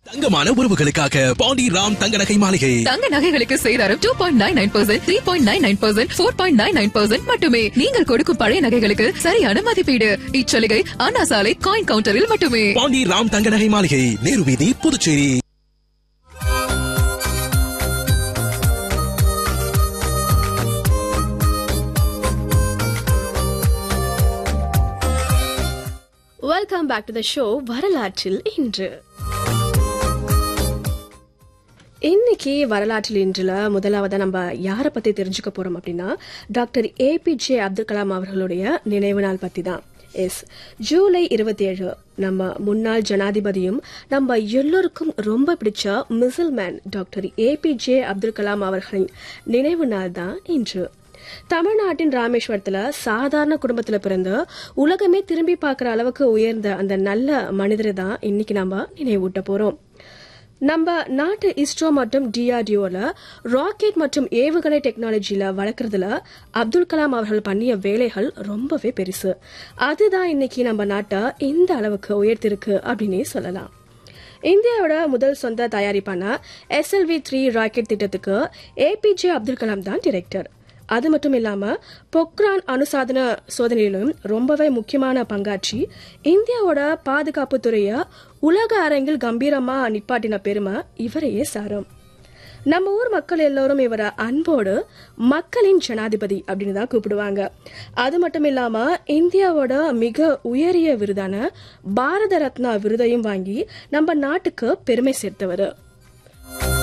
தங்கமான உறவுகளுக்காக பாண்டி ராம் தங்க நகை மாளிகை தங்க நகைகளுக்கு சேதாரம் two point nine nine percent three point nine nine percent four point nine nine percent மட்டுமே நீங்கள் கொடுக்கும் பழைய நகைகளுக்கு சரியான மதிப்பீடு இச்சலுகை அண்ணா சாலை காயின் கவுண்டரில் மட்டுமே பாண்டி ராம் தங்க நகை மாளிகை நேரு வீதி Puducherry welcome back to the show வரலாற்றில் இன்று இன்னைக்கு வரலாற்றில் இன்றுல முதலாவதா நம்ம யாரை பத்தி தெரிஞ்சுக்க போறோம் அப்படின்னா டாக்டர் ஏபிஜே அப்துல் கலாம் அவர்களுடைய நினைவு நாள் பத்தி தான் எஸ் ஜூலை இருபத்தி ஏழு நம்ம முன்னாள் ஜனாதிபதியும் நம்ம எல்லோருக்கும் ரொம்ப பிடிச்ச missile man doctor APJ Abdul Kalam அவர்களின் நினைவு நாள் தான் இன்று தமிழ்நாட்டின் ராமேஸ்வரத்துல சாதாரண குடும்பத்துல பிறந்து உலகமே திரும்பி பார்க்குற அளவுக்கு உயர்ந்த அந்த நல்ல மனிதரை தான் இன்னைக்கு நம்ம நினைவூட்ட போறோம் நம்ம நாட்டு இஸ்ரோ மற்றும் டிஆர்டிஓல ராக்கெட் மற்றும் ஏவுகணை டெக்னாலஜியில வளர்க்கறதுல அப்துல் கலாம் அவர்கள் பண்ணிய வேலைகள் ரொம்பவே பெருசு அதுதான் இன்னைக்கு நம்ம நாட்டை இந்த அளவுக்கு உயர்த்திருக்கு அப்படின்னே சொல்லலாம் இந்தியாவோட முதல் சொந்த தயாரிப்பான எஸ்எல்வி த்ரீ ராக்கெட் திட்டத்துக்கு ஏபிஜே அப்துல் கலாம் தான் டிரெக்டர் அது மட்டும் இல்லாம பொக்ரான் அணுசாதன சோதனையிலும் ரொம்பவே முக்கியமான பங்காற்றி இந்தியாவோட பாதுகாப்பு துறைய உலக அரங்கில் கம்பீரமா நிப்பாட்டின பெருமை இவரையே சாரும் நம்ம ஊர் மக்கள் எல்லோரும் இவரை அன்போடு மக்களின் ஜனாதிபதி அப்படின்னு தான் கூப்பிடுவாங்க அது மட்டும் இல்லாம இந்தியாவோட மிக உயரிய விருதான பாரத ரத்னா விருதையும் வாங்கி நம்ம நாட்டுக்கு பெருமை சேர்த்தவர்